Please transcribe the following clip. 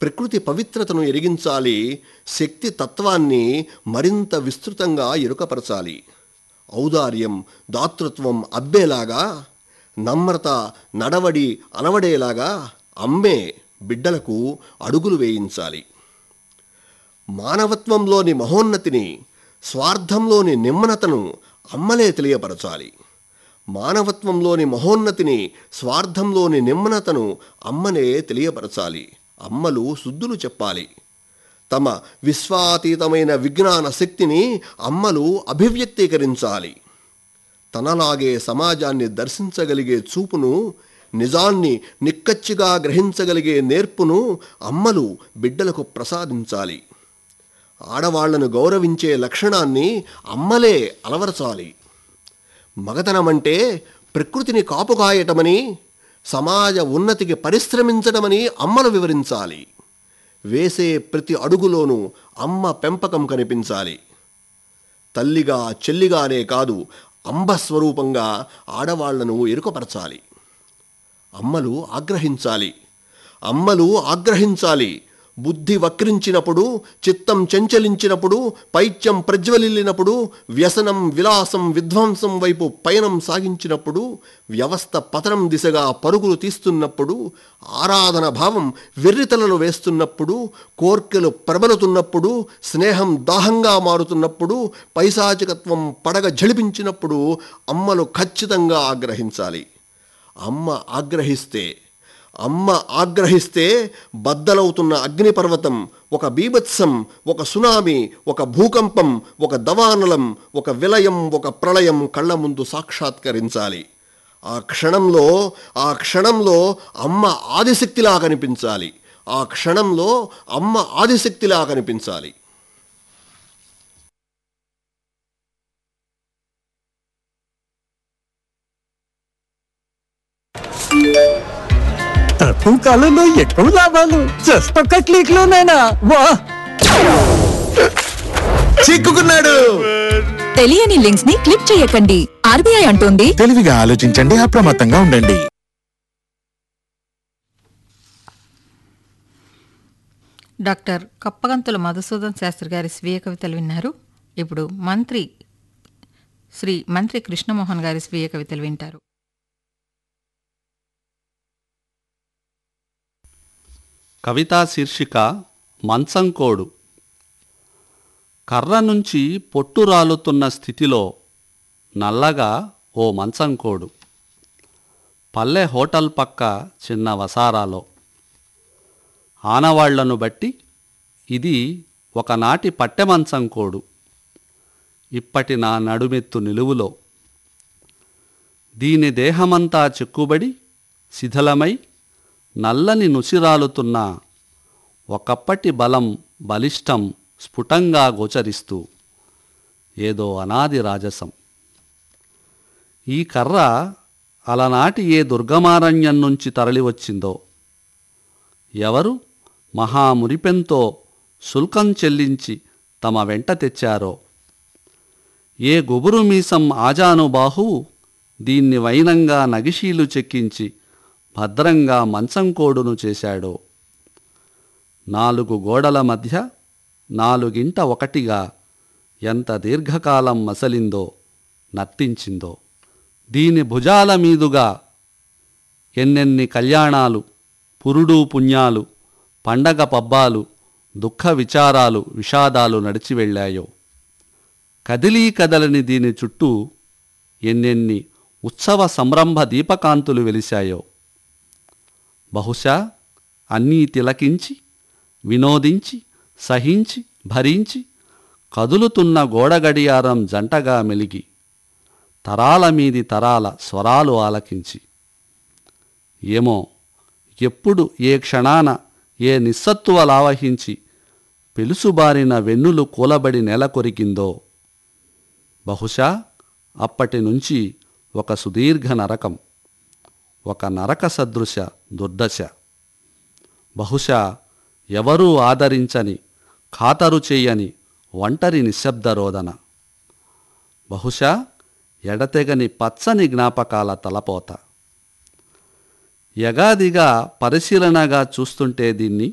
ప్రకృతి పవిత్రతను ఎరిగించాలి శక్తి తత్వాన్ని మరింత విస్తృతంగా ఎరుకపరచాలి ఔదార్యం దాతృత్వం అబ్బేలాగా నమ్రత నడవడి అనవడేలాగా అమ్మే బిడ్డలకు అడుగులు వేయించాలి మానవత్వంలోని మహోన్నతిని స్వార్థంలోని నిమ్మనతను అమ్మలే తెలియపరచాలి మానవత్వంలోని మహోన్నతిని స్వార్థంలోని నిమ్మనతను అమ్మనే తెలియపరచాలి అమ్మలు శుద్ధులు చెప్పాలి తమ విశ్వాతీతమైన విజ్ఞాన శక్తిని అమ్మలు అభివ్యక్తీకరించాలి తనలాగే సమాజాన్ని దర్శించగలిగే చూపును నిజాన్ని నిక్కచ్చిగా గ్రహించగలిగే నేర్పును అమ్మలు బిడ్డలకు ప్రసాదించాలి ఆడవాళ్లను గౌరవించే లక్షణాన్ని అమ్మలే అలవరచాలి మగతనమంటే ప్రకృతిని కాపుకాయటమని సమాజ ఉన్నతికి పరిశ్రమించటమని అమ్మలు వివరించాలి వేసే ప్రతి అడుగులోనూ అమ్మ పెంపకం కనిపించాలి తల్లిగా చెల్లిగానే కాదు అంబ స్వరూపంగా ఆడవాళ్లను ఎరుకపరచాలి అమ్మలు ఆగ్రహించాలి అమ్మలు ఆగ్రహించాలి బుద్ధి వక్రించినప్పుడు చిత్తం చంచలించినప్పుడు పైత్యం ప్రజ్వలిల్లినప్పుడు వ్యసనం విలాసం విధ్వంసం వైపు పయనం సాగించినప్పుడు వ్యవస్థ పతనం దిశగా పరుగులు తీస్తున్నప్పుడు ఆరాధన భావం వెర్రితలలు వేస్తున్నప్పుడు కోర్కెలు ప్రబలుతున్నప్పుడు స్నేహం దాహంగా మారుతున్నప్పుడు పైశాచికత్వం పడగ జడిపించినప్పుడు అమ్మలు ఖచ్చితంగా ఆగ్రహించాలి అమ్మ ఆగ్రహిస్తే అమ్మ ఆగ్రహిస్తే బద్దలవుతున్న అగ్నిపర్వతం ఒక బీభత్సం ఒక సునామీ ఒక భూకంపం ఒక దవానలం ఒక విలయం ఒక ప్రళయం కళ్ళ ముందు సాక్షాత్కరించాలి ఆ క్షణంలో ఆ క్షణంలో అమ్మ ఆదిశక్తిలా కనిపించాలి ఆ క్షణంలో అమ్మ ఆదిశక్తిలా కనిపించాలి తక్కువ కాలంలో ఎక్కువ లాభాలు జస్ట్ ఒక్క క్లిక్ లోనైనా వా చిక్కుకున్నాడు తెలియని లింక్స్ ని క్లిక్ చేయకండి ఆర్బీఐ అంటోంది తెలివిగా ఆలోచించండి అప్రమత్తంగా ఉండండి డాక్టర్ కప్పగంతుల మధుసూదన్ శాస్త్రి గారి స్వీయ కవితలు విన్నారు ఇప్పుడు మంత్రి శ్రీ మంత్రి కృష్ణమోహన్ గారి స్వీయ కవితలు వింటారు కవితా శీర్షిక మంచంకోడు కర్ర నుంచి పొట్టు రాలుతున్న స్థితిలో నల్లగా ఓ మంచంకోడు పల్లె హోటల్ పక్క చిన్న వసారాలో ఆనవాళ్లను బట్టి ఇది ఒకనాటి పట్టె మంచంకోడు ఇప్పటి నా నడుమెత్తు నిలువులో దీని దేహమంతా చెక్కుబడి శిథిలమై నల్లని నుసిరాలుతున్న ఒకప్పటి బలం బలిష్టం స్ఫుటంగా గోచరిస్తూ ఏదో అనాది రాజసం ఈ కర్ర అలనాటి ఏ దుర్గమారణ్యం నుంచి తరలివచ్చిందో ఎవరు మహామురిపెంతో శుల్కం చెల్లించి తమ వెంట తెచ్చారో ఏ గుబురు మీసం ఆజానుబాహువు దీన్ని వైనంగా నగిషీలు చెక్కించి భద్రంగా మంచంకోడును చేశాడో నాలుగు గోడల మధ్య నాలుగింట ఒకటిగా ఎంత దీర్ఘకాలం మసలిందో నర్తించిందో దీని భుజాల మీదుగా ఎన్నెన్ని కళ్యాణాలు పురుడు పుణ్యాలు పండగ పబ్బాలు దుఃఖ విచారాలు విషాదాలు నడిచి వెళ్ళాయో కదిలీ కదలని దీని చుట్టూ ఎన్నెన్ని ఉత్సవ సంరంభ దీపకాంతులు వెలిశాయో బహుశా అన్నీ తిలకించి వినోదించి సహించి భరించి కదులుతున్న గోడగడియారం జంటగా మెలిగి తరాల మీది తరాల స్వరాలు ఆలకించి ఏమో ఎప్పుడు ఏ క్షణాన ఏ నిస్సత్తువ లావహించి పెలుసుబారిన వెన్నులు కూలబడి నెల కొరికిందో బహుశా అప్పటి నుంచి ఒక సుదీర్ఘ నరకం ఒక నరక సదృశ దుర్దశ బహుశా ఎవరూ ఆదరించని ఖాతరు చేయని ఒంటరి నిశ్శబ్ద రోదన బహుశా ఎడతెగని పచ్చని జ్ఞాపకాల తలపోత యగాదిగా పరిశీలనగా చూస్తుంటే దీన్ని